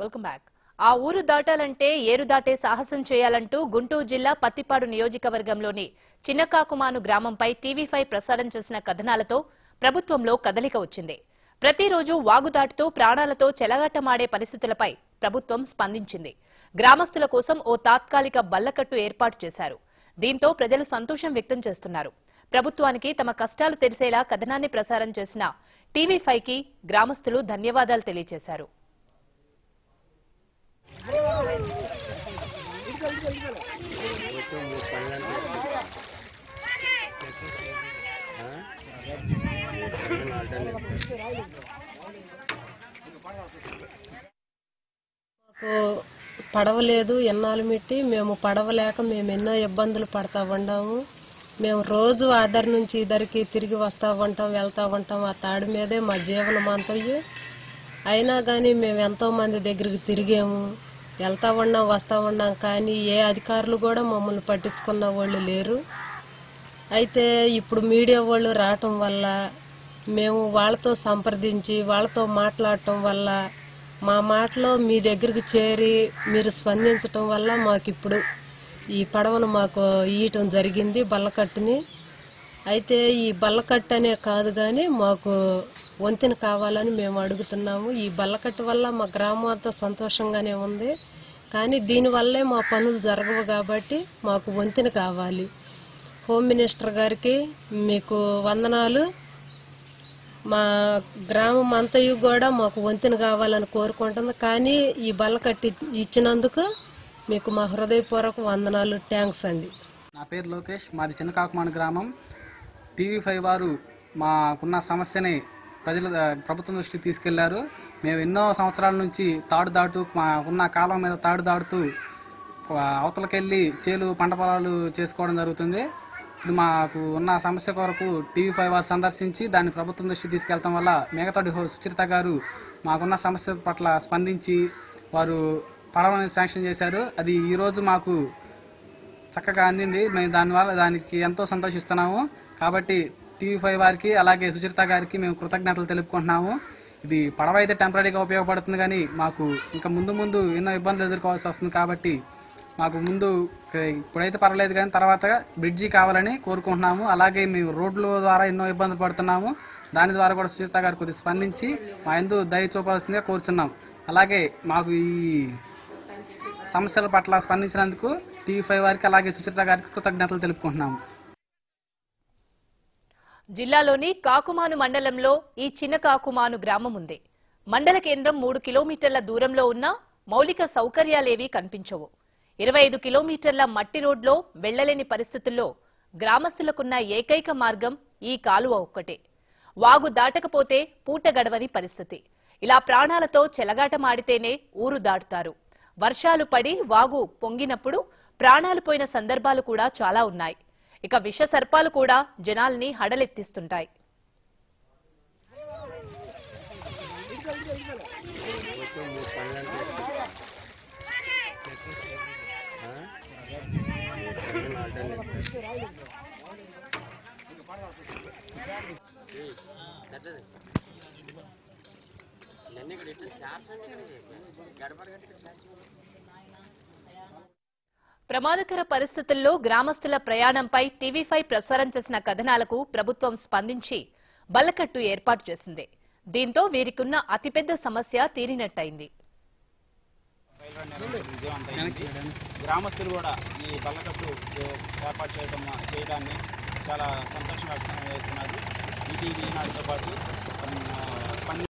welcome back ఆ ఊరు దాటాలంటే ఏరు దాటే సాహసం చేయాలంటూ గుంటూరు జిల్లా పత్తిపాడు నియోజకవర్గంలోని చిన్నకాకుమాను గ్రామంపై టీవీ ఫైవ్ ప్రసారం చేసిన కథనాలతో ప్రభుత్వంలో కదలిక వచ్చింది ప్రతిరోజు వాగు దాటుతూ ప్రాణాలతో చెలగాటమాడే పరిస్థితులపై ప్రభుత్వం స్పందించింది గ్రామస్తుల కోసం ఓ తాత్కాలిక బల్లకట్టు ఏర్పాటు చేశారు దీంతో ప్రజలు సంతోషం వ్యక్తం చేస్తున్నారు ప్రభుత్వానికి తమ కష్టాలు తెలిసేలా కథనాన్ని ప్రసారం చేసిన టీవీ ఫైవ్ కి గ్రామస్తులు ధన్యవాదాలు తెలియజేశారు మాకు పడవ లేదు ఎన్నాళ్ళు మిట్టి మేము పడవ లేక మేము ఎన్నో ఇబ్బందులు పడతా ఉన్నాము మేము రోజు ఆధార్ నుంచి ఇద్దరికి తిరిగి వస్తా ఉంటాం వెళ్తా ఉంటాం ఆ తాడు మీదే మా జీవనం అంతయ్యి అయినా కానీ మేము ఎంతో మంది దగ్గరికి తిరిగాము వెళ్తా ఉన్నాం వస్తా ఉన్నాం కానీ ఏ అధికారులు కూడా మమ్మల్ని పట్టించుకున్న వాళ్ళు లేరు అయితే ఇప్పుడు మీడియా వాళ్ళు రావటం వల్ల మేము వాళ్ళతో సంప్రదించి వాళ్ళతో మాట్లాడటం వల్ల మా మాటలో మీ దగ్గరికి చేరి మీరు స్పందించటం వల్ల మాకు ఇప్పుడు ఈ పడవను మాకు ఇయటం జరిగింది బల్లకట్టుని అయితే ఈ బల్లకట్టు అనే కాదు కానీ మాకు వంతెన కావాలని మేము అడుగుతున్నాము ఈ బల్లకట్టు వల్ల మా గ్రామం అంతా సంతోషంగానే ఉంది కానీ దీనివల్లే మా పనులు జరగవు కాబట్టి మాకు వంతెన కావాలి హోమ్ మినిస్టర్ గారికి మీకు వందనాలు మా గ్రామం అంతయు కూడా మాకు వంతెన కావాలని కోరుకుంటుంది కానీ ఈ బల్ల కట్టి ఇచ్చినందుకు మీకు మా హృదయపూర్వక వందనాలు థ్యాంక్స్ అండి నా పేరు లోకేష్ మాది చిన్నకాకుమాన గ్రామం టీవీ ఫైవ్ వారు మాకున్న సమస్యని ప్రజల ప్రభుత్వం దృష్టికి తీసుకెళ్లారు మేము ఎన్నో సంవత్సరాల నుంచి తాడు దాటు మాకున్న కాలం మీద తాడు దాటుతూ అవతలకెళ్ళి చేలు పంట పొలాలు చేసుకోవడం జరుగుతుంది ఇప్పుడు మాకు ఉన్న సమస్య కొరకు టీవీ ఫైవ్ వారు సందర్శించి దాన్ని ప్రభుత్వం దృష్టికి తీసుకెళ్తాం వల్ల మేఘతోటి హో సుచరిత గారు మాకున్న సమస్య పట్ల స్పందించి వారు పడవని శాంక్షన్ చేశారు అది ఈరోజు మాకు చక్కగా అందింది మేము దానివల్ల దానికి ఎంతో సంతోషిస్తున్నాము కాబట్టి టీవీ ఫైవ్ వారికి అలాగే సుచరిత గారికి మేము కృతజ్ఞతలు తెలుపుకుంటున్నాము ఇది పడవ అయితే టెంపరీగా ఉపయోగపడుతుంది కానీ మాకు ఇంకా ముందు ముందు ఎన్నో ఇబ్బందులు ఎదుర్కోవాల్సి వస్తుంది కాబట్టి మాకు ముందు ఇప్పుడైతే పర్వాలేదు కానీ తర్వాత బ్రిడ్జి కావాలని కోరుకుంటున్నాము అలాగే మేము రోడ్ల ద్వారా ఎన్నో ఇబ్బందులు పడుతున్నాము దాని ద్వారా కూడా సుచరిత గారు కొద్దిగా స్పందించి మా ఎందు దయ చూపాల్సిందిగా కోరుచున్నాం అలాగే మాకు ఈ సమస్యల పట్ల స్పందించినందుకు టీవీ ఫైవ్ వారికి అలాగే సుచరిత గారికి కృతజ్ఞతలు తెలుపుకుంటున్నాము జిల్లాలోని కాకుమాను మండలంలో ఈ చిన్న కాకుమాను గ్రామం ఉంది మండల కేంద్రం మూడు కిలోమీటర్ల దూరంలో ఉన్న మౌలిక సౌకర్యాలేవీ కనిపించవు ఇరవై ఐదు కిలోమీటర్ల మట్టి రోడ్లో వెళ్లలేని పరిస్థితుల్లో గ్రామస్తులకున్న ఏకైక మార్గం ఈ కాలువ ఒక్కటే వాగు దాటకపోతే పూట గడవని పరిస్థితి ఇలా ప్రాణాలతో చెలగాటమాడితేనే ఊరు దాటుతారు వర్షాలు పడి వాగు పొంగినప్పుడు ప్రాణాలు పోయిన సందర్భాలు కూడా చాలా ఉన్నాయి ఇక విష సర్పాలు కూడా జనాల్ని హడలెత్తిస్తుంటాయి ప్రమాదకర పరిస్థితుల్లో గ్రామస్తుల ప్రయాణంపై టీవీ ఫైవ్ ప్రసారం చేసిన కథనాలకు ప్రభుత్వం స్పందించి బల్లకట్టు ఏర్పాటు చేసింది దీంతో వీరికున్న అతిపెద్ద సమస్య తీరినట్టయింది విజయవంతమైంది గ్రామస్తులు కూడా ఈ బల్లకట్టు ఏర్పాటు చేయడం చేయడాన్ని చాలా సంతోషంగా వ్యక్తం చేస్తున్నారు ఈటీవీ ఈనాడుతో పాటు